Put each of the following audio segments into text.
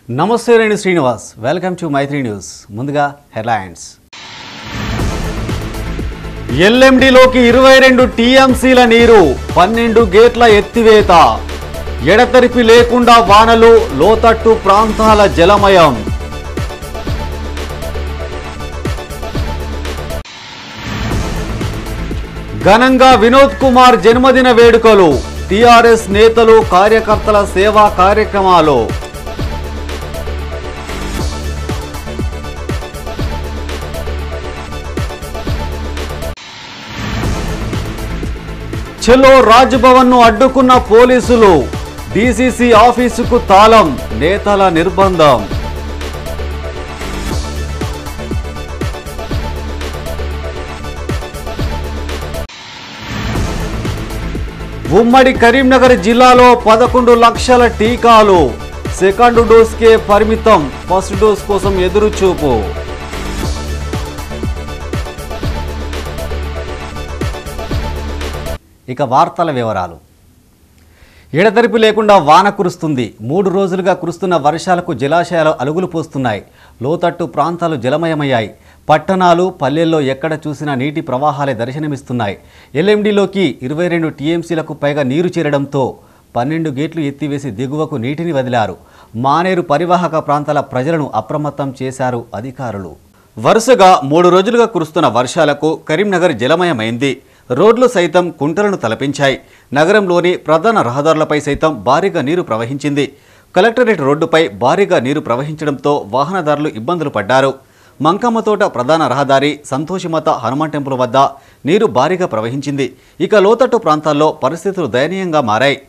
నమస్తే నేను Srinivas welcome to Maitri news ముందుగా హెడ్లైన్స్ ఎల్ఎండిలోకి ఇరవై రెండు టీఎంసీల నీరు పన్నెండు గేట్ల ఎత్తివేత ఎడతెరిపి లేకుండా వానలు లోతట్టు ప్రాంతాల జలమయం ఘనంగా వినోద్ కుమార్ జన్మదిన వేడుకలు టీఆర్ఎస్ నేతలు కార్యకర్తల సేవా కార్యక్రమాలు చెలో రాజ్భవన్ ను అడ్డుకున్న పోలీసులు డీసీసీ ఆఫీసుకు తాళం నేతల నిర్బంధం ఉమ్మడి కరీంనగర్ జిల్లాలో పదకొండు లక్షల టీకాలు సెకండ్ డోస్కే పరిమితం ఫస్ట్ డోస్ కోసం ఎదురు చూపు ఇక వార్తల వివరాలు ఎడతెరిపి లేకుండా వాన కురుస్తుంది మూడు రోజులుగా కురుస్తున్న వర్షాలకు జలాశయాలు అలుగులు పోస్తున్నాయి లోతట్టు ప్రాంతాలు జలమయమయ్యాయి పట్టణాలు పల్లెల్లో ఎక్కడ చూసినా నీటి ప్రవాహాలే దర్శనమిస్తున్నాయి ఎల్ఎండిలోకి ఇరవై రెండు టీఎంసీలకు పైగా నీరు చేరడంతో పన్నెండు గేట్లు ఎత్తివేసి దిగువకు నీటిని వదిలారు మానేరు పరివాహక ప్రాంతాల ప్రజలను అప్రమత్తం చేశారు అధికారులు వరుసగా మూడు రోజులుగా కురుస్తున్న వర్షాలకు కరీంనగర్ జలమయమైంది రోడ్లు సైతం కుంటలను తలపించాయి నగరంలోని ప్రధాన రహదారులపై సైతం భారీగా నీరు ప్రవహించింది కలెక్టరేట్ రోడ్డుపై భారీగా నీరు ప్రవహించడంతో వాహనదారులు ఇబ్బందులు పడ్డారు మంకమ్మతోట ప్రధాన రహదారి సంతోషిమత హనుమాన్ టెంపుల్ వద్ద నీరు భారీగా ప్రవహించింది ఇక లోతట్టు ప్రాంతాల్లో పరిస్థితులు దయనీయంగా మారాయి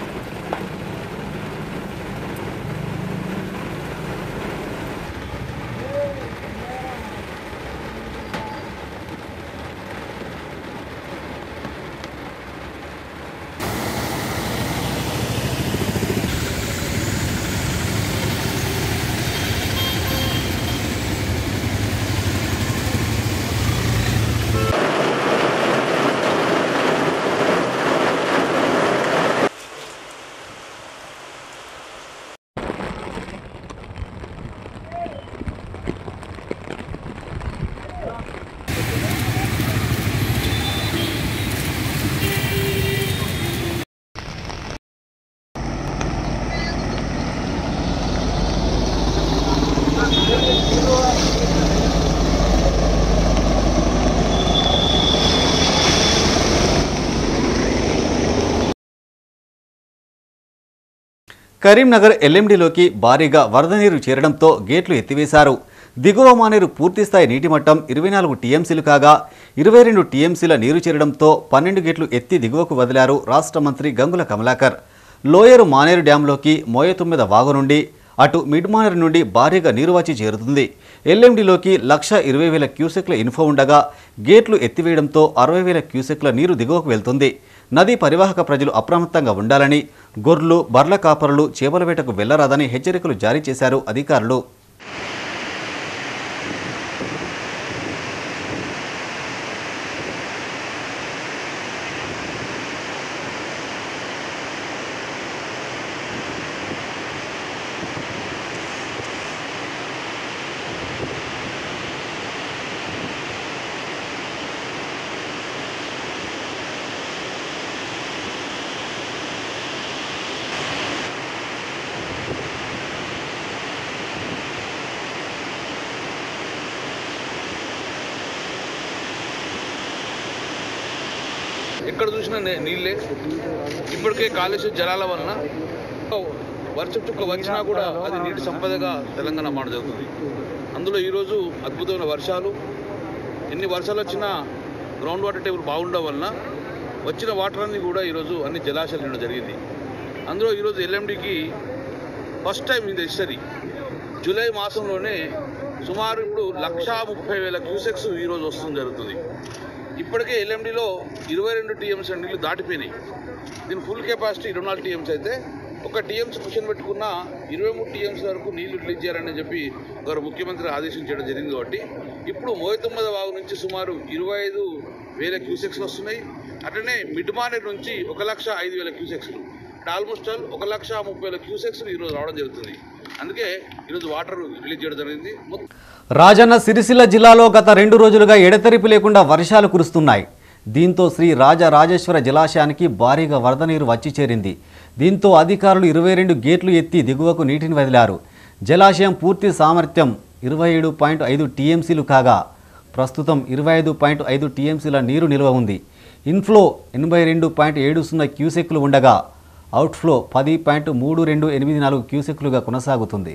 కరీంనగర్ ఎల్ఎండిలోకి భారీగా వరద నీరు చేరడంతో గేట్లు ఎత్తివేశారు దిగువ మానేరు పూర్తిస్థాయి నీటి మట్టం ఇరవై నాలుగు టీఎంసీలు కాగా ఇరవై రెండు టీఎంసీల నీరు చేరడంతో పన్నెండు గేట్లు ఎత్తి దిగువకు వదిలారు రాష్ట్ర మంత్రి గంగుల కమలాకర్ లోయరు మానేరు డ్యాంలోకి మోయతొమ్మిద వాగు నుండి అటు మిడ్ మానేరు నుండి భారీగా నీరు వచ్చి చేరుతుంది ఎల్ఎండిలోకి లక్ష ఇరవై వేల క్యూసెక్ల ఇన్ఫో ఉండగా గేట్లు ఎత్తివేయడంతో అరవై వేల క్యూసెక్ల నీరు దిగువకు వెళ్తుంది నదీ పరివాహక ప్రజలు అప్రమత్తంగా ఉండాలని గొర్రెలు బర్ల కాపరులు చేపల వేటకు వెళ్లరాదని హెచ్చరికలు జారీ చేశారు అధికారులు ఎక్కడ చూసినా నే- నీళ్ళే ఇప్పటికే కాలుష్య జలాల వలన వర్షం చుక్క వచ్చినా కూడా అది నీటి సంపదగా తెలంగాణ మాట జరుగుతుంది అందులో ఈరోజు అద్భుతమైన వర్షాలు ఎన్ని వర్షాలు వచ్చినా గ్రౌండ్ వాటర్ టేబుల్ బాగుండడం వలన వచ్చిన వాటర్ అన్ని కూడా ఈరోజు అన్ని జలాశయాలు నిండడం జరిగింది అందులో ఈరోజు ఎల్ఎండికి first time in the history July మాసంలోనే సుమారు ఇప్పుడు లక్షా ముప్పై వేల క్యూసెక్స్ ఈరోజు వస్తుంది జరుగుతుంది ఇప్పటికే ఎల్ఎండిలో ఇరవై రెండు టీఎంసీ నీళ్ళు దాటిపోయినాయి దీని ఫుల్ కెపాసిటీ ఇరవై నాలుగు టీఎంసీ అయితే ఒక టీఎంసీ క్వశ్చన్ పెట్టుకున్న ఇరవై మూడు టీఎంసీ వరకు నీళ్లు రిలీజ్ చేయాలని చెప్పి గౌరవ ముఖ్యమంత్రి ఆదేశించడం జరిగింది కాబట్టి ఇప్పుడు మోయతొమ్మిది వాగు నుంచి సుమారు ఇరవై ఐదు వేల క్యూసెక్స్లు వస్తున్నాయి అట్లనే మిడ్ మానేర్ నుంచి ఒక లక్ష ఐదు వేల క్యూసెక్స్లు అంటే ఆల్మోస్ట్ ఆల్ ఒక లక్ష ముప్పై వేల క్యూసెక్స్లు ఈరోజు రావడం జరుగుతుంది అందుకే ఈరోజు వాటర్ రిలీజ్ చేయడం జరిగింది మొత్తం రాజన్న సిరిసిల్ల జిల్లాలో గత రెండు రోజులుగా ఎడతెరిపి లేకుండా వర్షాలు కురుస్తున్నాయి దీంతో శ్రీ రాజరాజేశ్వర జలాశయానికి భారీగా వరద నీరు వచ్చి చేరింది దీంతో అధికారులు ఇరవై రెండు గేట్లు ఎత్తి దిగువకు నీటిని వదిలారు జలాశయం పూర్తి సామర్థ్యం ఇరవై ఏడు పాయింట్ ఐదు టీఎంసీలు కాగా ప్రస్తుతం ఇరవై ఐదు పాయింట్ ఐదు టీఎంసీల నీరు నిల్వ ఉంది ఇన్ఫ్లో ఎనభై రెండు పాయింట్ ఏడు సున్నా క్యూసెక్లు ఉండగా అవుట్ఫ్లో పది పాయింట్ మూడు రెండు ఎనిమిది నాలుగు క్యూసెక్లుగా కొనసాగుతుంది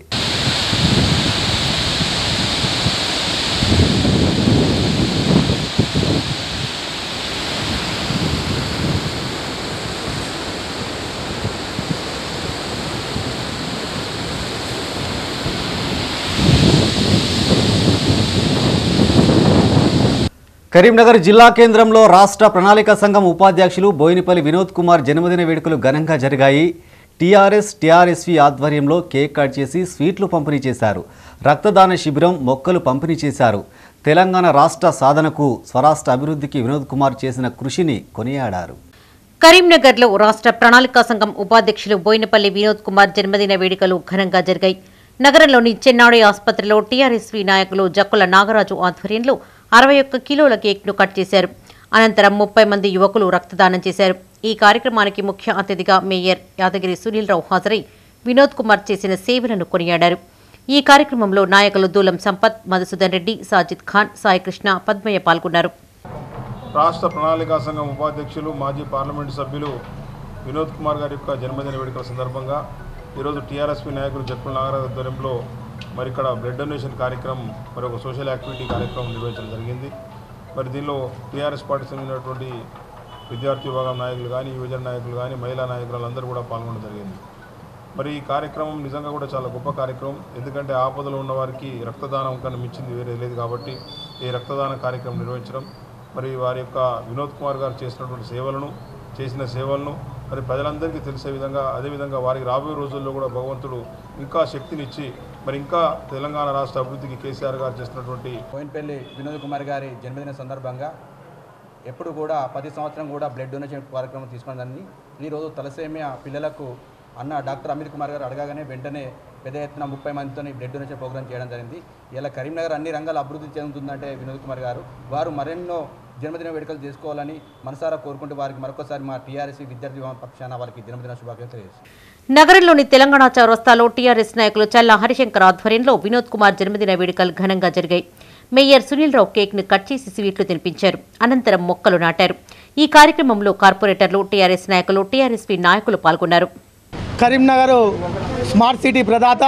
కరీంనగర్ జిల్లా కేంద్రంలో రాష్ట్ర ప్రణాళిక సంఘం ఉపాధ్యక్షులు బోయినపల్లి వినోద్ కుమార్ జన్మదిన వేడుకలు ఘనంగా జరిగాయి టీఆర్ఎస్ టీఆర్ఎస్వి ఆధ్వర్యంలో కేక్ కట్ చేసి స్వీట్లు పంపిణీ చేశారు రక్తదాన శిబిరం మొక్కలు పంపిణీ చేశారు తెలంగాణ రాష్ట్ర సాధనకు స్వరాష్ట్ర అభివృద్ధికి వినోద్ కుమార్ చేసిన కృషిని కొనియాడారు కరీంనగర్లో రాష్ట్ర ప్రణాళికా సంఘం ఉపాధ్యక్షులు బోయినపల్లి వినోద్ కుమార్ జన్మదిన వేడుకలు ఘనంగా జరిగాయి నగరంలోని చెన్నాడి ఆసుపత్రిలో టీఆర్ఎస్వి నాయకులు జక్కుల నాగరాజు ఆధ్వర్యంలో అరవై ఒక్క కిలోల కేక్ను కట్ చేశారు అనంతరం ముప్పై మంది యువకులు రక్తదానం చేశారు ఈ కార్యక్రమానికి ముఖ్య అతిథిగా మేయర్ యాదగిరి సునీల్ రావు హాజరై వినోద్ కుమార్ చేసిన సేవలను కొనియాడారు ఈ కార్యక్రమంలో నాయకులు దూలం సంపత్ మధుసూదన్ రెడ్డి సాజిద్ ఖాన్ సాయికృష్ణ పద్మయ్య పాల్గొన్నారు రాష్ట్ర ప్రణాళికా సంఘం ఉపాధ్యక్షులు మాజీ పార్లమెంటు సభ్యులు వినోద్ కుమార్ గారి యొక్క జన్మదిన వేడుకల సందర్భంగా ఈరోజు టీఆర్ఎస్పీ నాయకులు జక్కుల నాగరాజు ఆధ్వర్యంలో మరి ఇక్కడ బ్లడ్ డొనేషన్ కార్యక్రమం మరి ఒక సోషల్ యాక్టివిటీ కార్యక్రమం నిర్వహించడం జరిగింది మరి దీనిలో టీఆర్ఎస్ పార్టీకి చెందినటువంటి విద్యార్థి విభాగం నాయకులు కానీ యువజన నాయకులు కానీ మహిళా నాయకులు అందరూ కూడా పాల్గొనడం జరిగింది మరి ఈ కార్యక్రమం నిజంగా కూడా చాలా గొప్ప కార్యక్రమం ఎందుకంటే ఆపదలో ఉన్న వారికి రక్తదానం కన్నా మించింది వేరే లేదు కాబట్టి ఈ రక్తదాన కార్యక్రమం నిర్వహించడం మరి వారి యొక్క వినోద్ కుమార్ గారు చేసినటువంటి సేవలను చేసిన సేవలను మరి ప్రజలందరికీ తెలిసే విధంగా అదేవిధంగా వారికి రాబోయే రోజుల్లో కూడా భగవంతుడు ఇంకా శక్తినిచ్చి మరి ఇంకా తెలంగాణ రాష్ట్ర అభివృద్ధికి కేసీఆర్ గారు చేసినటువంటి కోయిన్పల్లి వినోద్ కుమార్ గారి జన్మదిన సందర్భంగా ఎప్పుడు కూడా ప్రతి సంవత్సరం కూడా బ్లడ్ డొనేషన్ కార్యక్రమం తీసుకున్నదాన్ని ఈరోజు తలసేమియా పిల్లలకు అన్న డాక్టర్ అమిత్ కుమార్ గారు అడగానే వెంటనే పెద్ద ఎత్తున ముప్పై మందితో బ్లడ్ డొనేషన్ ప్రోగ్రామ్ చేయడం జరిగింది ఇలా కరీంనగర్ అన్ని రంగాల అభివృద్ధి చెందుతుందంటే వినోద్ కుమార్ గారు వారు మరెన్నో జన్మదిన వేడుకలు చేసుకోవాలని మనసారా కోరుకుంటూ వారికి మరొకసారి మా టీఆర్ఎస్ విద్యార్థి విభాగం పక్షాన వారికి జన్మదిన శుభాకాంక్షలు తెలియజేస్తున్నాను నగరంలోని తెలంగాణ చౌరస్తాలో టీఆర్ఎస్ నాయకులు చల్లా హరిశంకర్ ఆధ్వర్యంలో వినోద్ కుమార్ జన్మదిన వేడుకలు ఘనంగా జరిగాయి మేయర్ సునీల్ రావు కేక్ ను కట్ చేసి స్వీట్లు తినిపించారు అనంతరం మొక్కలు నాటారు ఈ కార్యక్రమంలో కార్పొరేటర్లు టీఆర్ఎస్ నాయకులు టీఆర్ఎస్పీ నాయకులు పాల్గొన్నారు కరీంనగర్ స్మార్ట్ సిటీ ప్రదాత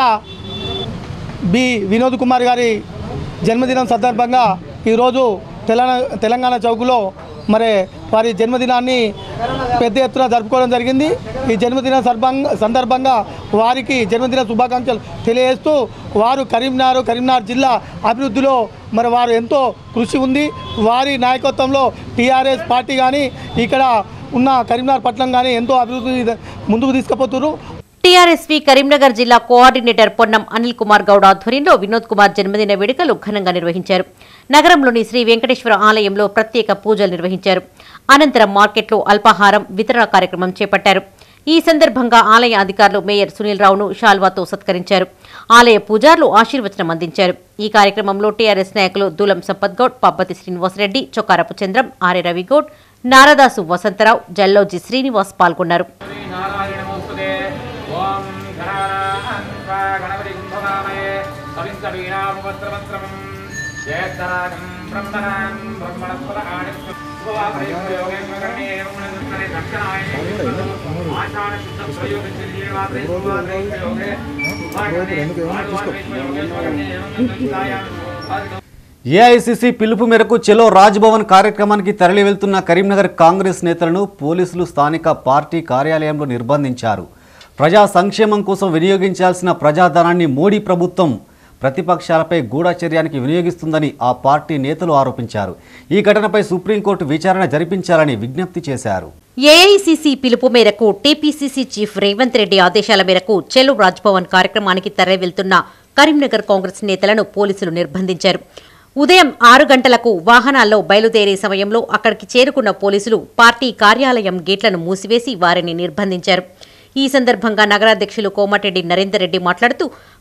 బి వినోద్ కుమార్ గారి జన్మదినం సందర్భంగా ఈరోజు తెలంగాణ తెలంగాణ చౌక్లో మరి వారి జన్మదినాన్ని పెద్ద ఎత్తున జరుపుకోవడం జరిగింది ఈ జన్మదిన సందర్భంగా సందర్భంగా వారికి జన్మదిన శుభాకాంక్షలు తెలియజేస్తూ వారు కరీంనగర్ కరీంనగర్ జిల్లా అభివృద్ధిలో మరి వారు ఎంతో కృషి ఉంది వారి నాయకత్వంలో టీఆర్ఎస్ పార్టీ కానీ ఇక్కడ ఉన్న కరీంనగర్ పట్టణం కానీ ఎంతో అభివృద్ధి ముందుకు తీసుకుపోతున్నారు టీఆర్ఎస్పీ కరీంనగర్ జిల్లా కోఆర్డినేటర్ పొన్నం అనిల్ కుమార్ గౌడ్ ఆధ్వర్యంలో వినోద్ కుమార్ జన్మదిన వేడుకలు ఘనంగా నిర్వహించారు నగరంలోని శ్రీ వెంకటేశ్వర ఆలయంలో ప్రత్యేక పూజలు నిర్వహించారు అనంతరం మార్కెట్లో అల్పాహారం వితరణ కార్యక్రమం చేపట్టారు ఈ సందర్భంగా ఆలయ అధికారులు మేయర్ సునీల్ రావును షాల్వాతో సత్కరించారు ఆలయ పూజారులు ఆశీర్వచనం అందించారు ఈ కార్యక్రమంలో టీఆర్ఎస్ నాయకులు దూలం సంపత్ గౌడ్ పబ్బతి శ్రీనివాసరెడ్డి చొక్కారపు చంద్రం ఆర్య రవిగౌడ్ నారదాసు వసంతరావు జల్లోజి శ్రీనివాస్ పాల్గొన్నారు నారాయణమోస్తుతే ఓం గణానాన్వా గణపతి కుంభవామయే కవింకవీణామువస్త్రవస్త్రం జయద్దరాగం బ్రహ్మణాన్ బ్రహ్మణస్పద ఆడిత్యం ఏఐసిసి పిలుపు మేరకు చెలో రాజ్భవన్ కార్యక్రమానికి తరలి వెళ్తున్న కరీంనగర్ కాంగ్రెస్ నేతలను పోలీసులు స్థానిక పార్టీ కార్యాలయంలో నిర్బంధించారు ప్రజా సంక్షేమం కోసం వినియోగించాల్సిన ప్రజాధనాన్ని మోడీ ప్రభుత్వం ప్రతిపక్షాలపై గూఢచర్యానికి వినియోగిస్తుందని ఆ పార్టీ నేతలు ఆరోపించారు ఈ ఘటనపై సుప్రీంకోర్టు విచారణ జరిపించాలని విజ్ఞప్తి చేశారు ఏఐసీసీ పిలుపు మేరకు టీపీసీసీ చీఫ్ రేవంత్ రెడ్డి ఆదేశాల మేరకు చెలు రాజ్భవన్ కార్యక్రమానికి తరలి వెళ్తున్న కరీంనగర్ కాంగ్రెస్ నేతలను పోలీసులు నిర్బంధించారు ఉదయం ఆరు గంటలకు వాహనాల్లో బయలుదేరే సమయంలో అక్కడికి చేరుకున్న పోలీసులు పార్టీ కార్యాలయం గేట్లను మూసివేసి వారిని నిర్బంధించారు ఈ సందర్భంగా నగరాధ్యక్షులు కోమటిరెడ్డి నరేందర్ రెడ్డి మాట్లాడుతూ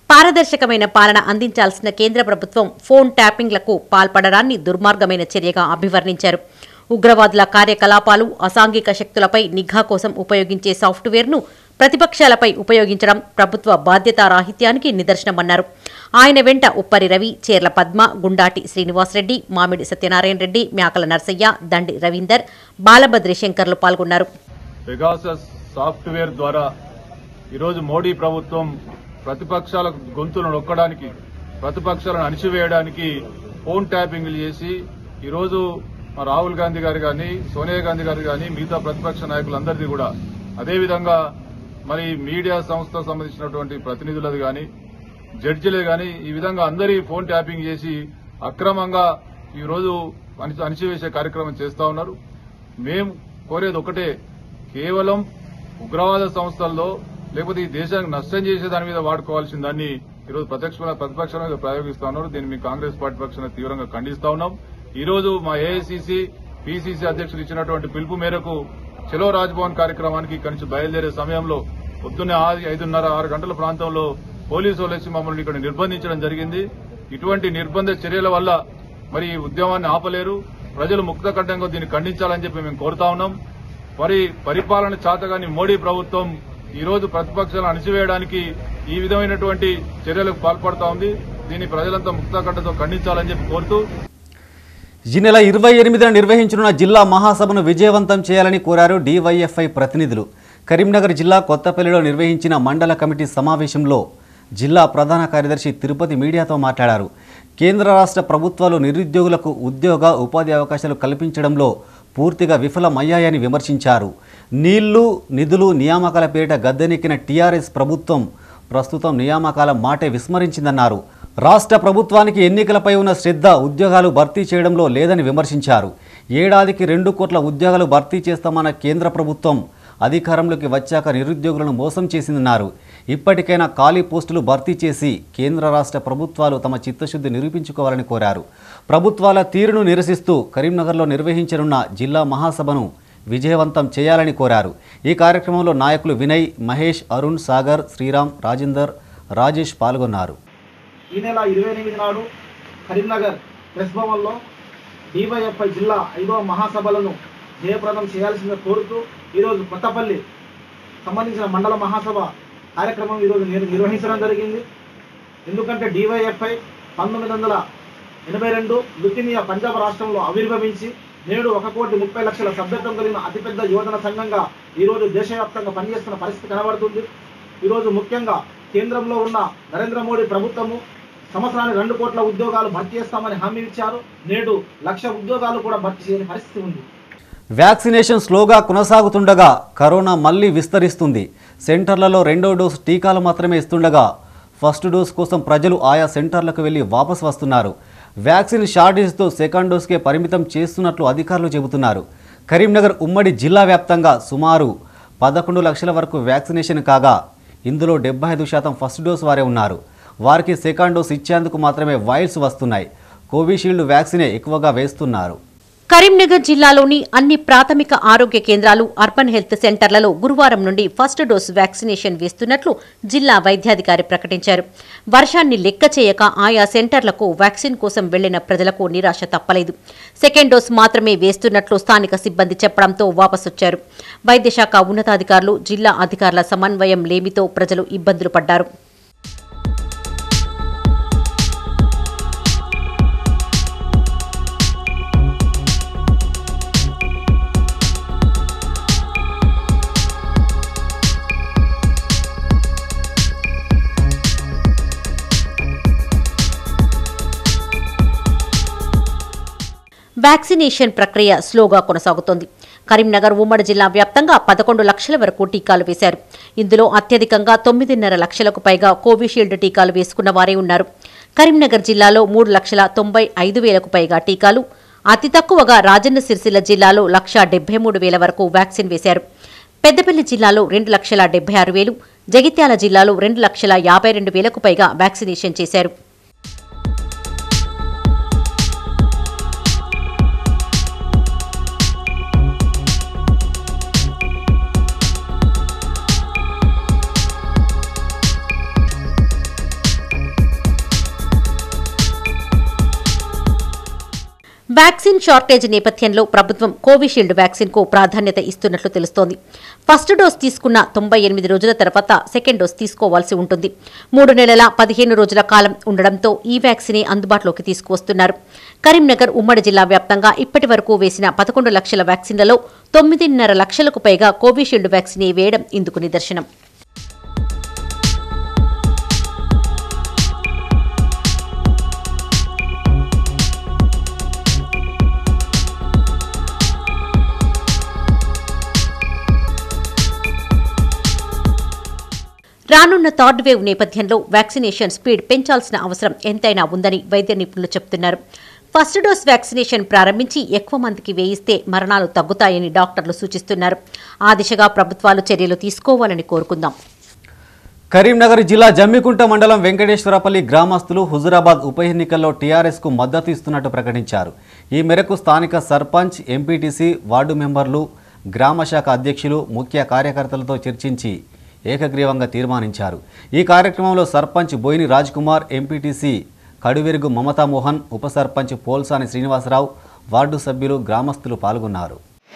పారదర్శకమైన పాలన అందించాల్సిన కేంద్ర ప్రభుత్వం ఫోన్ ట్యాపింగ్లకు పాల్పడడాన్ని దుర్మార్గమైన చర్యగా అభివర్ణించారు ఉగ్రవాదుల కార్యకలాపాలు అసాంఘిక శక్తులపై నిఘా కోసం ఉపయోగించే సాఫ్ట్వేర్ను ప్రతిపక్షాలపై ఉపయోగించడం ప్రభుత్వ బాధ్యతారాహిత్యానికి నిదర్శనమన్నారు ఆయన వెంట ఉప్పరి రవి చేర్ల పద్మ గుండాటి శ్రీనివాసరెడ్డి మామిడి సత్యనారాయణ రెడ్డి మ్యాకల నర్సయ్య దండి రవీందర్ బాలభద్రి శంకర్లు పాల్గొన్నారు పెగాసస్ సాఫ్ట్వేర్ ద్వారా ఈరోజు మోడీ ప్రభుత్వం ప్రతిపక్షాల గొంతులను నొక్కడానికి ప్రతిపక్షాలను అణిచివేయడానికి ఫోన్ ట్యాపింగ్లు చేసి ఈరోజు మా రాహుల్ గాంధీ గారు కానీ సోనియా గాంధీ గారు కానీ మిగతా ప్రతిపక్ష నాయకులందరిది కూడా అదేవిధంగా మరి మీడియా సంస్థకు సంబంధించినటువంటి ప్రతినిధులది కానీ జడ్జిలే కానీ ఈ విధంగా అందరి ఫోన్ ట్యాపింగ్ చేసి అక్రమంగా ఈ రోజు అణి- అణిచివేసే కార్యక్రమం చేస్తా ఉన్నారు మేం కోరేది ఒకటే కేవలం ఉగ్రవాద సంస్థల్లో లేకపోతే ఈ దేశానికి నష్టం చేసే దాని మీద వాడుకోవాల్సిన దాన్ని ఈరోజు ప్రత్యక్ష ప్రతిపక్షాల మీద ప్రయోగిస్తా ఉన్నారు దీన్ని మేము కాంగ్రెస్ పార్టీ పక్షాన తీవ్రంగా ఖండిస్తా ఉన్నాం ఈ రోజు మా ఏఐసీసీ పీసీసీ అధ్యక్షులు ఇచ్చినటువంటి పిలుపు మేరకు చలో రాజ్భవన్ కార్యక్రమానికి ఇక్కడి నుంచి బయలుదేరే సమయంలో పొద్దున్నే ఆరు- ఐదున్నర ఆరు గంటల ప్రాంతంలో పోలీసు వాళ్ళు వచ్చి మమ్మల్ని ఇక్కడ నిర్బంధించడం జరిగింది ఇటువంటి నిర్బంధ చర్యల వల్ల మరి ఈ ఉద్యమాన్ని ఆపలేరు ప్రజలు ముక్తకంఠంగా దీన్ని ఖండించాలని చెప్పి మేము కోరుతా ఉన్నాం మరి పరిపాలన చాతగాని మోడీ ప్రభుత్వం ఈ రోజు ప్రతిపక్షాలను అణిచివేయడానికి ఈ విధమైనటువంటి చర్యలకు పాల్పడతా ఉంది దీన్ని ప్రజలంతా ముక్తకంఠతో ఖండించాలని చెప్పి కోరుతూ ఈ నెల ఇరవై ఎనిమిదిన నిర్వహించనున్న జిల్లా మహాసభను విజయవంతం చేయాలని కోరారు డివైఎఫ్ఐ ప్రతినిధులు కరీంనగర్ జిల్లా కొత్తపల్లిలో నిర్వహించిన మండల కమిటీ సమావేశంలో జిల్లా ప్రధాన కార్యదర్శి తిరుపతి మీడియాతో మాట్లాడారు కేంద్ర రాష్ట్ర ప్రభుత్వాలు నిరుద్యోగులకు ఉద్యోగ ఉపాధి అవకాశాలు కల్పించడంలో పూర్తిగా విఫలమయ్యాయని విమర్శించారు నీళ్లు నిధులు నియామకాల పేరిట గద్దెనెక్కిన టీఆర్ఎస్ ప్రభుత్వం ప్రస్తుతం నియామకాల మాటే విస్మరించిందన్నారు రాష్ట్ర ప్రభుత్వానికి ఎన్నికలపై ఉన్న శ్రద్ధ ఉద్యోగాలు భర్తీ చేయడంలో లేదని విమర్శించారు ఏడాదికి రెండు కోట్ల ఉద్యోగాలు భర్తీ చేస్తామన్న కేంద్ర ప్రభుత్వం అధికారంలోకి వచ్చాక నిరుద్యోగులను మోసం చేసిందన్నారు ఇప్పటికైనా ఖాళీ పోస్టులు భర్తీ చేసి కేంద్ర రాష్ట్ర ప్రభుత్వాలు తమ చిత్తశుద్ధి నిరూపించుకోవాలని కోరారు ప్రభుత్వాల తీరును నిరసిస్తూ కరీంనగర్లో నిర్వహించనున్న జిల్లా మహాసభను విజయవంతం చేయాలని కోరారు ఈ కార్యక్రమంలో నాయకులు వినయ్ మహేష్ అరుణ్ సాగర్ శ్రీరామ్ రాజేందర్ రాజేష్ పాల్గొన్నారు ఈ నెల ఇరవై ఎనిమిది నాడు కరీంనగర్ ప్రెస్ భవన్లో డివైఎఫ్ఐ జిల్లా ఐదవ మహాసభలను జయప్రదం చేయాల్సిందిగా కోరుతూ ఈరోజు కొత్తపల్లి సంబంధించిన మండల మహాసభ కార్యక్రమం ఈరోజు నేను నిర్వహించడం జరిగింది ఎందుకంటే డివైఎఫ్ఐ పంతొమ్మిది వందల ఎనభై రెండు లుకినియా పంజాబ్ రాష్ట్రంలో ఆవిర్భవించి నేడు ఒక కోటి ముప్పై లక్షల సభ్యత్వం కలిగిన అతిపెద్ద యువజన సంఘంగా ఈరోజు దేశవ్యాప్తంగా పనిచేస్తున్న పరిస్థితి కనబడుతుంది ఈరోజు ముఖ్యంగా కేంద్రంలో ఉన్న నరేంద్ర మోడీ ప్రభుత్వము సంవత్సరానికి రెండు కోట్ల ఉద్యోగాలు భర్తీ చేస్తామని హామీ ఇచ్చారు నేడు లక్ష ఉద్యోగాలు కూడా భర్తీ చేయని పరిస్థితి ఉంది వ్యాక్సినేషన్ స్లోగా కొనసాగుతుండగా కరోనా మళ్లీ విస్తరిస్తుంది సెంటర్లలో రెండో డోసు టీకాలు మాత్రమే ఇస్తుండగా ఫస్ట్ డోస్ కోసం ప్రజలు ఆయా సెంటర్లకు వెళ్లి వాపసు వస్తున్నారు వ్యాక్సిన్ షార్టేజ్తో సెకండ్ డోస్కే పరిమితం చేస్తున్నట్లు అధికారులు చెబుతున్నారు కరీంనగర్ ఉమ్మడి జిల్లా వ్యాప్తంగా సుమారు పదకొండు లక్షల వరకు వ్యాక్సినేషన్ కాగా ఇందులో డెబ్బై ఐదు శాతం ఫస్ట్ డోస్ వారే ఉన్నారు వారికి సెకండ్ డోస్ ఇచ్చేందుకు మాత్రమే వైల్స్ వస్తున్నాయి కోవిషీల్డ్ వ్యాక్సినే ఎక్కువగా వేస్తున్నారు కరీంనగర్ జిల్లాలోని అన్ని ప్రాథమిక ఆరోగ్య కేంద్రాలు అర్బన్ హెల్త్ సెంటర్లలో గురువారం నుండి ఫస్ట్ డోస్ వ్యాక్సినేషన్ వేస్తున్నట్లు జిల్లా వైద్యాధికారి ప్రకటించారు వర్షాన్ని లెక్క చేయక ఆయా సెంటర్లకు వ్యాక్సిన్ కోసం వెళ్లిన ప్రజలకు నిరాశ తప్పలేదు సెకండ్ డోస్ మాత్రమే వేస్తున్నట్లు స్థానిక సిబ్బంది చెప్పడంతో వాపసొచ్చారు వైద్యశాఖ ఉన్నతాధికారులు జిల్లా అధికారుల సమన్వయం లేమితో ప్రజలు ఇబ్బందులు పడ్డారు వ్యాక్సినేషన్ ప్రక్రియ స్లోగా కొనసాగుతోంది కరీంనగర్ ఉమ్మడి జిల్లా వ్యాప్తంగా పదకొండు లక్షల వరకు టీకాలు వేశారు ఇందులో అత్యధికంగా తొమ్మిదిన్నర లక్షలకు పైగా కోవిషీల్డ్ టీకాలు వేసుకున్న వారే ఉన్నారు కరీంనగర్ జిల్లాలో మూడు లక్షల తొంభై ఐదు వేలకు పైగా టీకాలు అతి తక్కువగా రాజన్న సిరిసిల్ల జిల్లాలో లక్ష డెబ్బై మూడు వేల వరకు వ్యాక్సిన్ వేశారు పెద్దపల్లి జిల్లాలో రెండు లక్షల డెబ్బై ఆరు వేలు జగిత్యాల జిల్లాలో రెండు లక్షల యాభై రెండు వేలకు పైగా వ్యాక్సినేషన్ చేశారు వ్యాక్సిన్ షార్టేజ్ నేపథ్యంలో ప్రభుత్వం కోవిషీల్డ్ వ్యాక్సిన్ కు ప్రాధాన్యత ఇస్తున్నట్లు తెలుస్తోంది ఫస్ట్ డోస్ తీసుకున్న తొంభై ఎనిమిది రోజుల తర్వాత సెకండ్ డోస్ తీసుకోవాల్సి ఉంటుంది మూడు నెలల పదిహేను రోజుల కాలం ఉండడంతో ఈ వ్యాక్సిన్ అందుబాటులోకి తీసుకువస్తున్నారు కరీంనగర్ ఉమ్మడి జిల్లా వ్యాప్తంగా ఇప్పటి వరకు వేసిన పదకొండు లక్షల వ్యాక్సిన్లలో తొమ్మిదిన్నర లక్షలకు పైగా కోవిషీల్డ్ వ్యాక్సిన్ వేయడం ఇందుకు నిదర్శనం రానున్న థర్డ్ వేవ్ నేపథ్యంలో వ్యాక్సినేషన్ స్పీడ్ పెంచాల్సిన అవసరం ఎంతైనా ఉందని వైద్య నిపుణులు చెబుతున్నారు ఫస్ట్ డోస్ వ్యాక్సినేషన్ ప్రారంభించి ఎక్కువ మందికి వేయిస్తే మరణాలు తగ్గుతాయని డాక్టర్లు సూచిస్తున్నారు ఆ దిశగా ప్రభుత్వాలు చర్యలు తీసుకోవాలని కోరుకుందాం కరీంనగర్ జిల్లా జమ్మికుంట మండలం వెంకటేశ్వరపల్లి గ్రామస్తులు హుజురాబాద్ ఉప ఎన్నికల్లో టీఆర్ఎస్కు మద్దతు ఇస్తున్నట్టు ప్రకటించారు ఈ మేరకు స్థానిక సర్పంచ్ ఎంపీటీసీ వార్డు మెంబర్లు గ్రామ శాఖ అధ్యక్షులు ముఖ్య కార్యకర్తలతో చర్చించి ఏకగ్రీవంగా తీర్మానించారు ఈ కార్యక్రమంలో సర్పంచ్ బోయిని కుమార్ ఎంపీటీసీ కడువెరుగు మమతామోహన్ ఉప సర్పంచ్ పోల్సాని శ్రీనివాసరావు వార్డు సభ్యులు గ్రామస్తులు పాల్గొన్నారు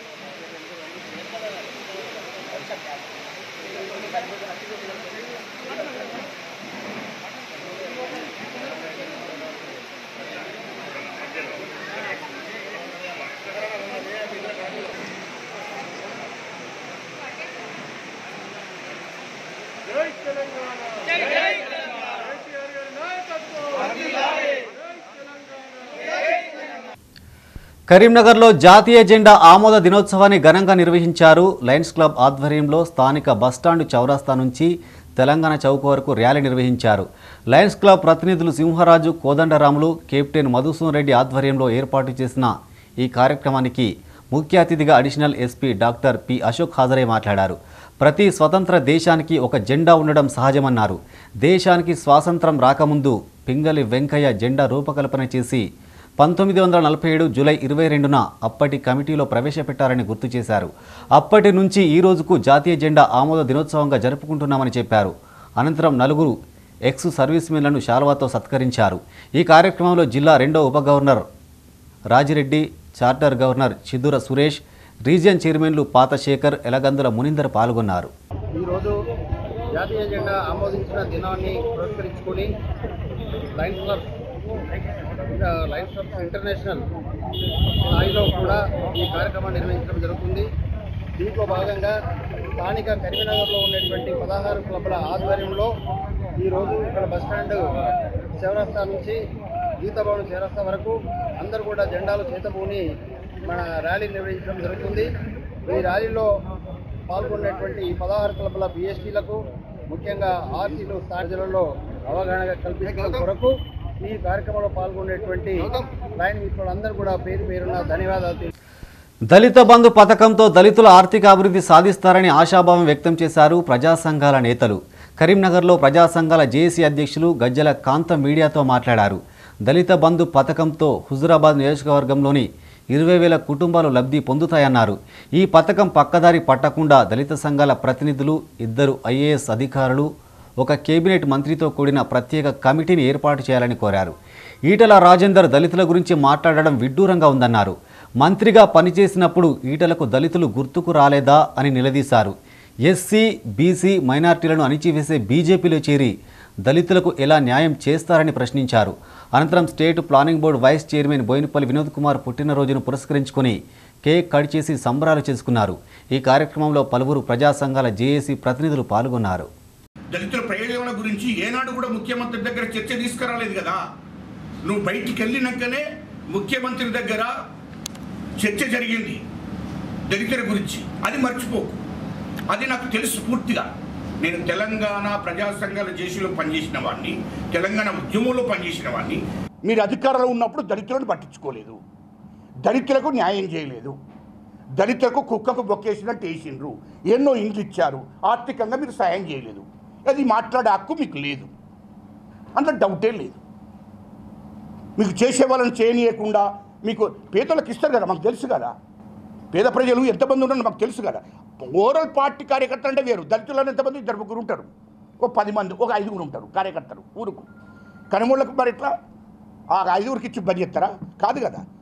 కరీంనగర్లో జాతీయ జెండా ఆమోద దినోత్సవాన్ని ఘనంగా నిర్వహించారు లయన్స్ క్లబ్ ఆధ్వర్యంలో స్థానిక బస్టాండ్ చౌరస్తా నుంచి తెలంగాణ చౌక్ వరకు ర్యాలీ నిర్వహించారు లయన్స్ క్లబ్ ప్రతినిధులు సింహరాజు కోదండరాములు కెప్టెన్ మధుసూదన్ రెడ్డి ఆధ్వర్యంలో ఏర్పాటు చేసిన ఈ కార్యక్రమానికి ముఖ్య అతిథిగా additional SP doctor P Ashok హాజరై మాట్లాడారు ప్రతి స్వతంత్ర దేశానికి ఒక జెండా ఉండడం సహజమన్నారు దేశానికి స్వాతంత్రం రాకముందు పింగళి వెంకయ్య జెండా రూపకల్పన చేసి పంతొమ్మిది వందల నలభై ఏడు జూలై ఇరవై రెండున అప్పటి కమిటీలో ప్రవేశపెట్టారని గుర్తు చేశారు అప్పటి నుంచి ఈ రోజుకు జాతీయ జెండా ఆమోద దినోత్సవంగా జరుపుకుంటున్నామని చెప్పారు అనంతరం నలుగురు ఎక్స్ సర్వీస్మెన్లను శాల్వాతో సత్కరించారు ఈ కార్యక్రమంలో జిల్లా రెండో ఉప governor Rajireddy charter governor Chidura Suresh region చైర్మన్లు పాత శేఖర్ ఎలగందుల మునిందర్ పాల్గొన్నారు ఈరోజు జాతీయ జెండా ఆమోదించిన దినాన్ని పురస్కరించుకొని లయన్స్ క్లబ్ ఇంకా లయన్స్ క్లబ్ ఇంటర్నేషనల్ స్థాయిలో కూడా ఈ కార్యక్రమాన్ని నిర్వహించడం జరుగుతుంది దీంట్లో భాగంగా స్థానిక కరీంనగర్లో ఉన్నటువంటి పదహారు క్లబ్ల ఆధ్వర్యంలో ఈరోజు ఇక్కడ బస్టాండ్ చౌరస్తా నుంచి గీతాభవన్ చౌరస్తా వరకు అందరూ కూడా జెండాలు చేతబూని మన ర్యాలీ నిర్వహించడం జరుగుతుంది ఈ ర్యాలీలో పాల్గొన్నటువంటి ఈ పదహారు క్లబ్ల బిఎస్టీలకు ముఖ్యంగా ఆర్సీలు స్థానికులలో అవగాహన కల్పించడం కొరకు ఈ కార్యక్రమంలో పాల్గొనేటువంటి లైన్ మిత్రులందరూ కూడా పేరు పేరున ధన్యవాదాలు తెలియ- దళిత బంధు పథకంతో దళితుల ఆర్థిక అభివృద్ధి సాధిస్తారని ఆశాభావం వ్యక్తం చేశారు ప్రజా సంఘాల నేతలు కరీంనగర్లో ప్రజా సంఘాల జేఏసీ అధ్యక్షులు గజ్జల కాంత మీడియాతో మాట్లాడారు దళిత బంధు పథకంతో హుజురాబాద్ నియోజకవర్గంలోని ఇరవై వేల కుటుంబాలు లబ్ధి పొందుతాయన్నారు ఈ పథకం పక్కదారి పట్టకుండా దళిత సంఘాల ప్రతినిధులు ఇద్దరు ఐఏఎస్ అధికారులు ఒక కేబినెట్ మంత్రితో కూడిన ప్రత్యేక కమిటీని ఏర్పాటు చేయాలని కోరారు ఈటల రాజేందర్ దళితుల గురించి మాట్లాడడం విడ్డూరంగా ఉందన్నారు మంత్రిగా పనిచేసినప్పుడు ఈటలకు దళితులు గుర్తుకు రాలేదా అని నిలదీశారు ఎస్సీ బీసీ మైనార్టీలను అణిచివేసే బీజేపీలో చేరి దళితులకు ఎలా న్యాయం చేస్తారని ప్రశ్నించారు అనంతరం state planning board vice chairman Boinapalli Vinod Kumar పుట్టినరోజును పురస్కరించుకుని కేక్ కట్ చేసి సంబరాలు చేసుకున్నారు ఈ కార్యక్రమంలో పలువురు ప్రజా సంఘాల జేఏసీ ప్రతినిధులు పాల్గొన్నారు దళితుల ప్రయోజనాల గురించి ఏనాడు కూడా ముఖ్యమంత్రి దగ్గర చర్చ తీసుకురాలేదు కదా నువ్వు బయటికి వెళ్ళినాకనే ముఖ్యమంత్రి దగ్గర చర్చ జరిగింది దళితుల గురించి అది మర్చిపోకు అది నాకు తెలుసు పూర్తిగా నేను తెలంగాణ ప్రజా సంఘాల జేసీలో పనిచేసిన వాడిని తెలంగాణ ఉద్యమంలో పనిచేసిన వాడిని మీరు అధికారంలో ఉన్నప్పుడు దళితులను పట్టించుకోలేదు దళితులకు న్యాయం చేయలేదు దళితులకు కుక్కకు బొక్కేసినట్టు వేసిండ్రు ఎన్నో ఇండ్లు ఇచ్చారు ఆర్థికంగా మీరు సాయం చేయలేదు అది మాట్లాడే హక్కు మీకు లేదు అందులో డౌటే లేదు మీకు చేసే వాళ్ళని చేయనీయకుండా మీకు పేదలకు ఇస్తారు కదా మాకు తెలుసు కదా పేద ప్రజలు ఎంతమంది ఉన్నారో మాకు తెలుసు కదా ఓవరాల్ పార్టీ కార్యకర్తలు అంటే వేరు దళితులను ఎంతమంది ఇద్దరు ముగ్గురు ఉంటారు ఒక పది మంది ఒక ఐదుగురు ఉంటారు కార్యకర్తలు ఊరుకు కనుమూలకు మరి ఎట్లా ఆ ఐదుగురికి ఇచ్చి పని చేస్తారా కాదు కదా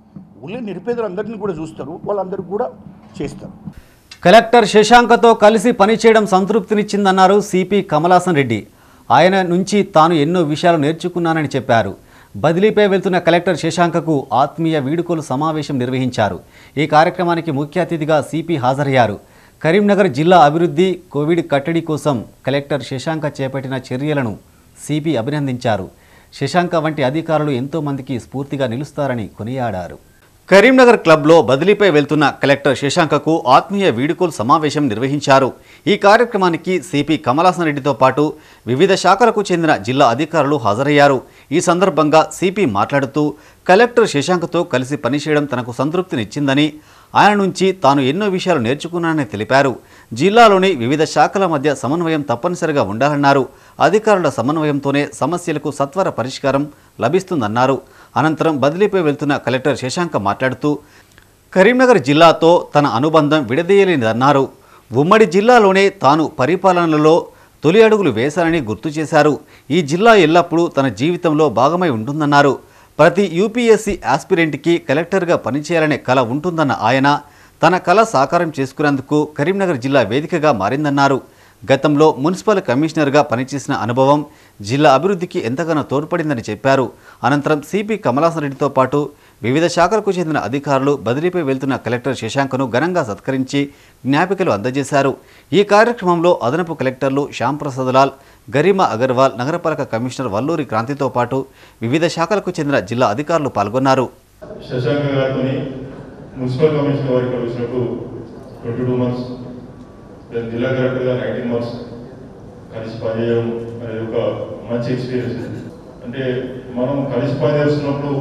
ఊళ్ళో నిరుపేదలందరినీ కూడా చూస్తారు వాళ్ళందరికీ కూడా చేస్తారు కలెక్టర్ శశాంకతో కలిసి పనిచేయడం సంతృప్తినిచ్చిందన్నారు సిపి కమలాసన్ రెడ్డి ఆయన నుంచి తాను ఎన్నో విషయాలు నేర్చుకున్నానని చెప్పారు బదిలీపై వెళ్తున్న కలెక్టర్ శశాంకకు ఆత్మీయ వీడుకోలు సమావేశం నిర్వహించారు ఈ కార్యక్రమానికి ముఖ్య అతిథిగా సిపి హాజరయ్యారు కరీంనగర్ జిల్లా అభివృద్ధి కోవిడ్ కట్టడి కోసం కలెక్టర్ శశాంక చేపట్టిన చర్యలను సిపి అభినందించారు శశాంక వంటి అధికారులు ఎంతో మందికి స్ఫూర్తిగా నిలుస్తారని కొనియాడారు కరీంనగర్ క్లబ్లో బదిలీపై వెళ్తున్న కలెక్టర్ శశాంకకు ఆత్మీయ వీడుకోలు సమావేశం నిర్వహించారు ఈ కార్యక్రమానికి సిపి కమలాసన్ రెడ్డితో పాటు వివిధ శాఖలకు చెందిన జిల్లా అధికారులు హాజరయ్యారు ఈ సందర్భంగా సిపి మాట్లాడుతూ కలెక్టర్ శశాంక్తో కలిసి పనిచేయడం తనకు సంతృప్తినిచ్చిందని ఆయన నుంచి తాను ఎన్నో విషయాలు నేర్చుకున్నానని తెలిపారు జిల్లాలోని వివిధ శాఖల మధ్య సమన్వయం తప్పనిసరిగా ఉండాలన్నారు అధికారుల సమన్వయంతోనే సమస్యలకు సత్వర పరిష్కారం లభిస్తుందన్నారు అనంతరం బదిలీపై వెళ్తున్న కలెక్టర్ శశాంక మాట్లాడుతూ కరీంనగర్ జిల్లాతో తన అనుబంధం విడదీయలేనిదన్నారు ఉమ్మడి జిల్లాలోనే తాను పరిపాలనలో తొలి అడుగులు వేశారని గుర్తు చేశారు ఈ జిల్లా ఎల్లప్పుడూ తన జీవితంలో భాగమై ఉంటుందన్నారు ప్రతి యూపీఎస్సీ ఆస్పిరెంట్కి కలెక్టర్గా పనిచేయాలనే కల ఉంటుందన్న ఆయన తన కళ సాకారం చేసుకునేందుకు కరీంనగర్ జిల్లా వేదికగా మారిందన్నారు గతంలో మున్సిపల్ కమిషనర్గా పనిచేసిన అనుభవం జిల్లా అభివృద్ధికి ఎంతగానో తోడ్పడిందని చెప్పారు అనంతరం సిపి కమలాసన్ రెడ్డితో పాటు వివిధ శాఖలకు చెందిన అధికారులు బదిలీపై వెళ్తున్న కలెక్టర్ శశాంక్ను ఘనంగా సత్కరించి జ్ఞాపికలు అందజేశారు ఈ కార్యక్రమంలో అదనపు కలెక్టర్లు శ్యాంప్రసాద్ లాల్ గరిమా అగర్వాల్ నగరపాలక కమిషనర్ వల్లూరి క్రాంతితో పాటు వివిధ శాఖలకు చెందిన జిల్లా అధికారులు పాల్గొన్నారు శశాంక గారితో మున్సిపల్ కమిషనర్ వారికి వచ్చినప్పుడు ట్వంటీ టూ మంత్స్ దెన్ జిల్లా కలెక్టర్ గారు నైన్టీన్ మంత్స్ కలిసి పనిచేయడం అనేది ఒక మంచి ఎక్స్పీరియన్స్ ఇది. అంటే మనం కలిసి పనిచేస్తున్నప్పుడు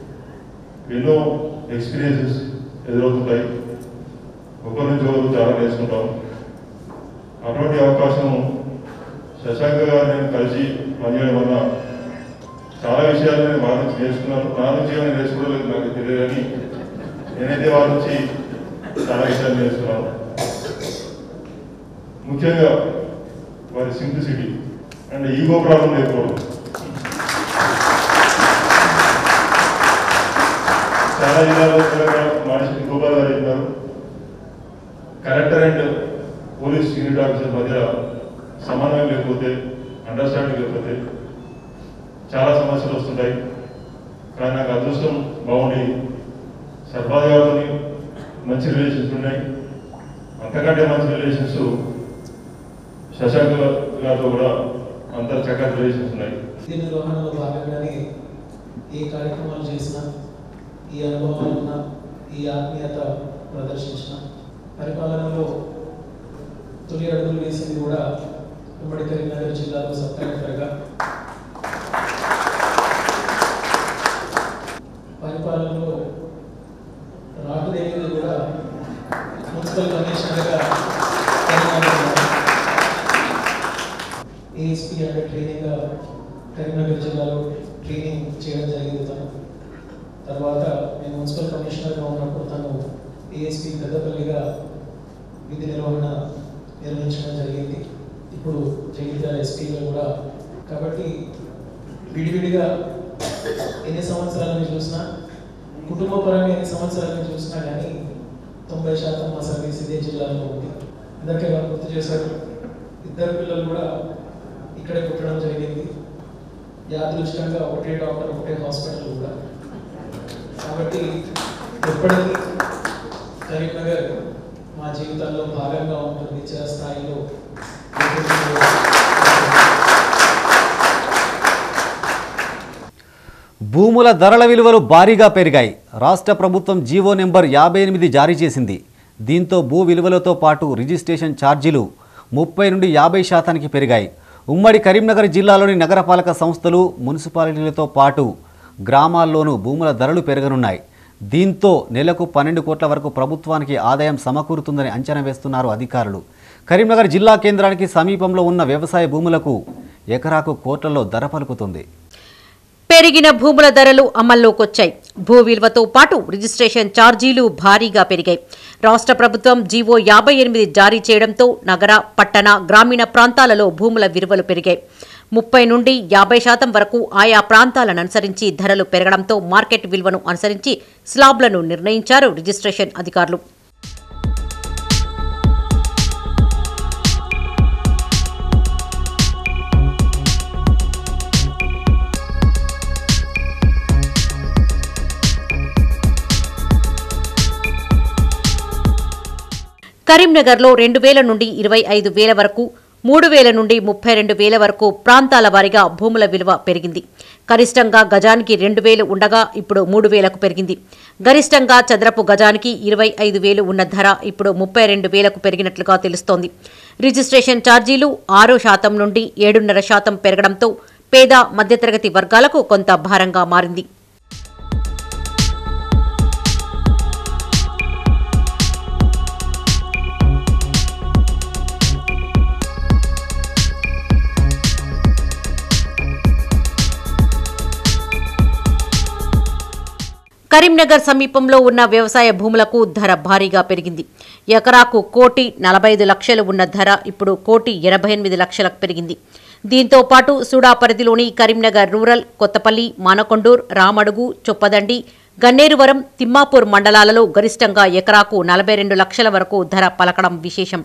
ఎన్నో ఎక్స్పీరియన్సెస్ ఎదురవుతుంటాయి ఒకరి నుంచి ఒకరు చాలా నేర్చుకుంటాం అటువంటి అవకాశం శశాంక గారు నేను కలిసి పనిచేయడం వల్ల చాలా విషయాలు నేను వారి నుంచి నేర్చుకున్నాను నా నుంచి ఏమైనా నేర్చుకోలేదు నాకు తెలియదు కానీ నేనైతే వారి నుంచి చాలా విషయాలు నేర్చుకున్నాను ముఖ్యంగా వారి సింప్లిసిటీ అండ్ ఈగో ప్రాబ్లం లేకపోవడం చాలా జిల్లాలో తెలంగాణ మనిషి గోపాల్ గారు చెప్పారు collector and police unit officer మధ్య సమన్వయం లేకపోతే అండర్స్టాండింగ్ లేకపోతే చాలా సమస్యలు వస్తుంటాయి కానీ నాకు అదృష్టం బాగుండి సర్బాద్ గారితో మంచి రిలేషన్స్ ఉన్నాయి అంతకంటే మంచి రిలేషన్స్ శశాంక్ గారితో కూడా అంత చక్కటి రిలేషన్స్ ఉన్నాయి విధి నిర్వహణలో భాగంగానే ఏ కార్యక్రమాలు చేసినా ఈ అనుభవాలు ఉన్న ఈ ఆత్మీయత ప్రదర్శించిన పరిపాలనలో తొలి అడుగులు వేసింది కూడా ఉమ్మడి కరీంనగర్ జిల్లాలో సబ్ కలెక్టర్గా పరిపాలనలో రాకుదేవిది కూడా మున్సిపల్ కమిషనర్గా ఏఎస్పీ అంటే ట్రైనింగ్ కరీంనగర్ జిల్లాలో ట్రైనింగ్ చేయడం జరిగింది తను తర్వాత నేను మున్సిపల్ కమిషనర్గా ఉన్నప్పుడు తను ఏఎస్పీ పెద్దపల్లిగా విధి నిర్వహణ నిర్వహించడం జరిగింది ఇప్పుడు జగిత్యాల ఎస్పీగా కూడా కాబట్టి విడివిడిగా ఎన్ని సంవత్సరాలను చూసినా కుటుంబపరంగా ఎన్ని సంవత్సరాలను చూసినా కానీ తొంభై శాతం మా సర్వీస్ ఇదే జిల్లాలో ఉంది ఇందాకే వాళ్ళు గుర్తు చేశారు ఇద్దరు పిల్లలు కూడా ఇక్కడే పుట్టడం జరిగింది యాదృష్టంగా ఒకటే డాక్టర్ ఒకటే హాస్పిటల్ కూడా కాబట్టి ఎప్పటికీ కరీంనగర్ మా జీవితాల్లో భాగంగా ఉంటుంది చిరస్థాయిలో భూముల ధరల విలువలు భారీగా పెరిగాయి రాష్ట్ర ప్రభుత్వం జీవో నెంబర్ యాభై ఎనిమిది జారీ చేసింది దీంతో భూ విలువలతో పాటు రిజిస్ట్రేషన్ ఛార్జీలు ముప్పై నుండి యాభై శాతానికి పెరిగాయి ఉమ్మడి కరీంనగర్ జిల్లాలోని నగరపాలక సంస్థలు మున్సిపాలిటీలతో పాటు గ్రామాల్లోనూ భూముల ధరలు పెరగనున్నాయి దీంతో నెలకు పన్నెండు కోట్ల వరకు ప్రభుత్వానికి ఆదాయం సమకూరుతుందని అంచనా వేస్తున్నారు అధికారులు కరీంనగర్ జిల్లా కేంద్రానికి సమీపంలో ఉన్న వ్యవసాయ భూములకు ఎకరాకు కోట్లలో ధర పలుకుతుంది పెరిగిన భూముల ధరలు అమల్లోకొచ్చాయి భూ విలువతో పాటు రిజిస్ట్రేషన్ ఛార్జీలు భారీగా పెరిగాయి రాష్ట్ర ప్రభుత్వం జీవో యాభై ఎనిమిది జారీ చేయడంతో నగర పట్టణ గ్రామీణ ప్రాంతాలలో భూముల విలువలు పెరిగాయి ముప్పై నుండి యాభై శాతం వరకు ఆయా ప్రాంతాలను అనుసరించి ధరలు పెరగడంతో మార్కెట్ విలువను అనుసరించి స్లాబ్లను నిర్ణయించారు రిజిస్ట్రేషన్ అధికారులు కరీంనగర్లో రెండు వేల నుండి ఇరవై ఐదు వేల వరకు మూడు వేల నుండి ముప్పై రెండు వేల వరకు ప్రాంతాల వారీగా భూముల విలువ పెరిగింది గరిష్టంగా గజానికి రెండు వేలు ఉండగా ఇప్పుడు మూడు వేలకు పెరిగింది గరిష్టంగా చదరపు గజానికి ఇరవై ఐదు వేలు ఉన్న ధర ఇప్పుడు ముప్పై రెండు వేలకు పెరిగినట్లుగా తెలుస్తోంది రిజిస్ట్రేషన్ ఛార్జీలు ఆరు శాతం నుండి ఏడున్నర శాతం పెరగడంతో పేద మధ్యతరగతి వర్గాలకు కొంత భారంగా మారింది కరీంనగర్ సమీపంలో ఉన్న వ్యవసాయ భూములకు ధర భారీగా పెరిగింది ఎకరాకు కోటి నలభై ఐదు లక్షలు ఉన్న ధర ఇప్పుడు కోటి ఎనభై ఎనిమిది లక్షలకు పెరిగింది దీంతో పాటు సుడా పరిధిలోని కరీంనగర్ రూరల్ కొత్తపల్లి మానకొండూర్ రామడుగు చొప్పదండి గన్నేరువరం తిమ్మాపూర్ మండలాలలో గరిష్టంగా ఎకరాకు నలభై రెండు లక్షల వరకు ధర పలకడం విశేషం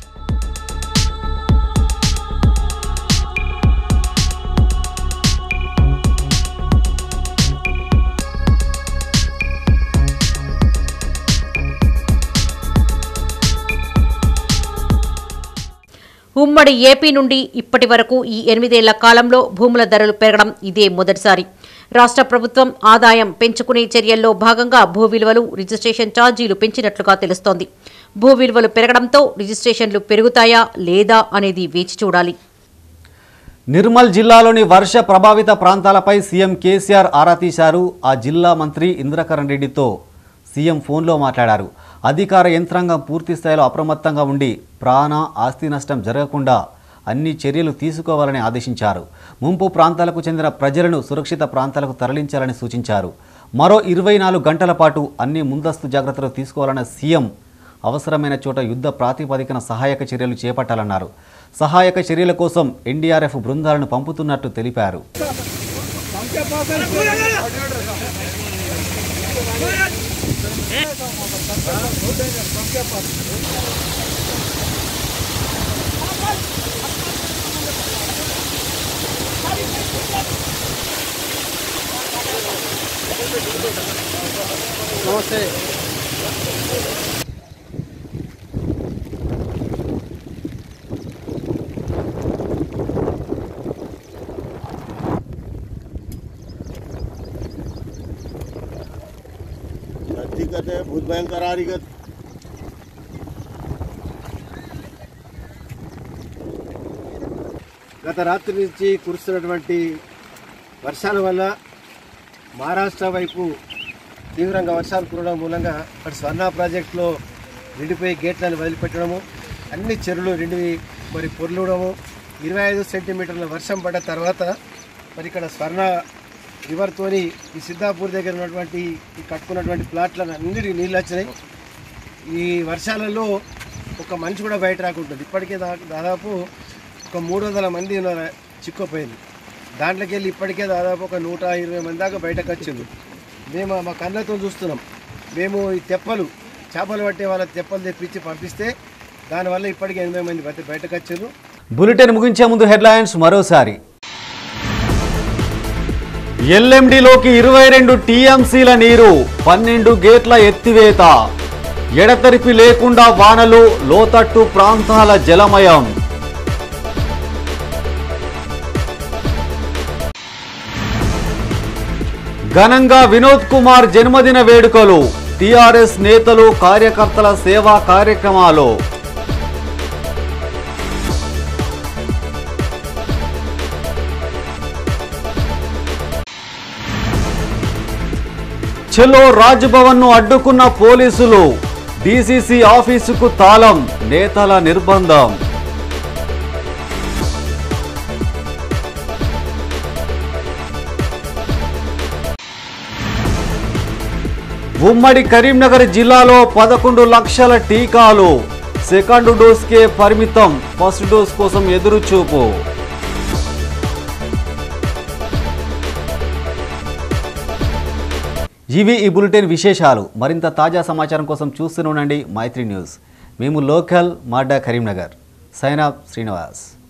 ఉమ్మడి ఏపీ నుండి ఇప్పటి వరకు ఈ ఎనిమిదేళ్ల కాలంలో భూముల ధరలు పెరగడం ఇదే మొదటిసారి రాష్ట్ర ప్రభుత్వం ఆదాయం పెంచుకునే చర్యల్లో భాగంగా భూ విలువలు రిజిస్ట్రేషన్ ఛార్జీలు పెంచినట్లుగా తెలుస్తోంది భూ విలువలు పెరగడంతో రిజిస్ట్రేషన్లు పెరుగుతాయా లేదా అనేది వేచి చూడాలి నిర్మల్ జిల్లాలోని వర్ష ప్రభావిత ప్రాంతాలపై సీఎం కేసీఆర్ ఆరా తీశారు ఆ జిల్లా మంత్రి ఇంద్రకరణ్ రెడ్డితో సీఎం ఫోన్లో మాట్లాడారు అధికార యంత్రాంగం పూర్తి స్థాయిలో అప్రమత్తంగా ఉండి ప్రాణ ఆస్తి నష్టం జరగకుండా అన్ని చర్యలు తీసుకోవాలని ఆదేశించారు ముంపు ప్రాంతాలకు చెందిన ప్రజలను సురక్షిత ప్రాంతాలకు తరలించాలని సూచించారు మరో ఇరవై నాలుగు గంటల పాటు అన్ని ముందస్తు జాగ్రత్తలు తీసుకోవాలన్న సీఎం అవసరమైన చోట యుద్ధ ప్రాతిపదికన సహాయక చర్యలు చేపట్టాలన్నారు సహాయక చర్యల కోసం ఎన్డీఆర్ఎఫ్ బృందాలను పంపుతున్నట్టు తెలిపారు నమస్తే हकीकत है बहुत भयंकर आ रही गत గత రాత్రి నుంచి కురుస్తున్నటువంటి వర్షాల వల్ల మహారాష్ట్ర వైపు తీవ్రంగా వర్షాలు కురవడం మూలంగా అటు స్వర్ణ ప్రాజెక్టులో నిండిపోయి గేట్లను వదిలిపెట్టడము అన్ని చెరువులు నిండి మరి పొర్లడము ఇరవై ఐదు సెంటీమీటర్ల వర్షం పడ్డ తర్వాత మరి ఇక్కడ స్వర్ణ రివర్తోని ఈ సిద్ధాపూర్ దగ్గర ఉన్నటువంటి ఈ కట్టుకున్నటువంటి ప్లాట్లను అన్నిటికీ నీళ్ళు వచ్చినాయి ఈ వర్షాలలో ఒక మనిషి కూడా బయట రాకుంటుంది ఇప్పటికే దా దాదాపు ఒక మూడు వందల మంది ఉన్నారు చిక్కుపోయింది దాంట్లోకి వెళ్ళి ఇప్పటికే దాదాపు ఒక నూట ఇరవై మంది దాకా బయటకు వచ్చింది మేము మా కళ్ళతో చూస్తున్నాం మేము ఈ తెప్పలు చేపలు పట్టే వాళ్ళ తెప్పలు తెప్పించి పంపిస్తే దానివల్ల ఇప్పటికే ఎనభై మంది బయట- బయటకు వచ్చారు బులెటిన్ ముగించే ముందు హెడ్లైన్స్ మరోసారి ఎల్ఎండిలోకి ఇరవై రెండు టీఎంసీల నీరు పన్నెండు గేట్ల ఎత్తివేత ఎడతెరిపి లేకుండా వానలు లోతట్టు ప్రాంతాల జలమయం ఘనంగా వినోద్ కుమార్ జన్మదిన వేడుకలు టీఆర్ఎస్ నేతలు కార్యకర్తల సేవా కార్యక్రమాలు చెలో రాజ్భవన్ ను అడ్డుకున్న పోలీసులు డీసీసీ ఆఫీసుకు తాళం నేతల నిర్బంధం ఉమ్మడి కరీంనగర్ జిల్లాలో పదకొండు లక్షల టీకాలు సెకండ్ డోస్కే పరిమితం ఫస్ట్ డోస్ కోసం ఎదురు చూపు ఇవి ఈ బులెటిన్ విశేషాలు మరింత తాజా సమాచారం కోసం చూస్తూనే ఉండండి మైత్రి న్యూస్ మేము లోకల్ మాడ్డా కరీంనగర్ సైనాబ్ శ్రీనివాస్